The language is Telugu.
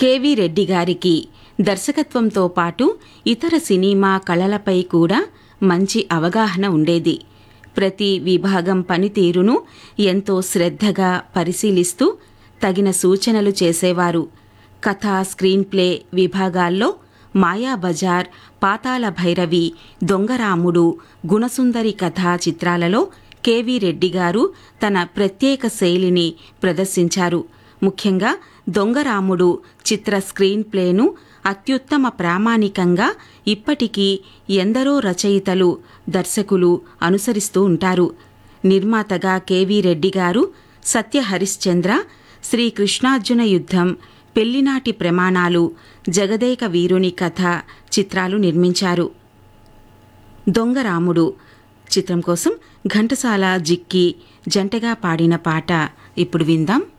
కెవి రెడ్డి గారికి దర్శకత్వంతో పాటు ఇతర సినిమా కళలపై కూడా మంచి అవగాహన ఉండేది ప్రతి విభాగం పనితీరును ఎంతో శ్రద్ధగా పరిశీలిస్తూ తగిన సూచనలు చేసేవారు కథ స్క్రీన్ ప్లే విభాగాల్లో మాయాబజార్ పాతాళ భైరవి దొంగరాముడు గుణసుందరి కథా చిత్రాలలో కెవి రెడ్డి గారు తన ప్రత్యేక శైలిని ప్రదర్శించారు ముఖ్యంగా దొంగరాముడు చిత్ర స్క్రీన్ ప్లేను అత్యుత్తమ ప్రామాణికంగా ఇప్పటికీ ఎందరో రచయితలు దర్శకులు అనుసరిస్తూ ఉంటారు నిర్మాతగా కెవి రెడ్డి గారు సత్య హరిశ్చంద్ర శ్రీ కృష్ణార్జున యుద్ధం పెళ్లినాటి ప్రమాణాలు జగదేక వీరుని కథ చిత్రాలు నిర్మించారు దొంగరాముడు చిత్రం కోసం ఘంటసాల జిక్కి జంటగా పాడిన పాట ఇప్పుడు విందాం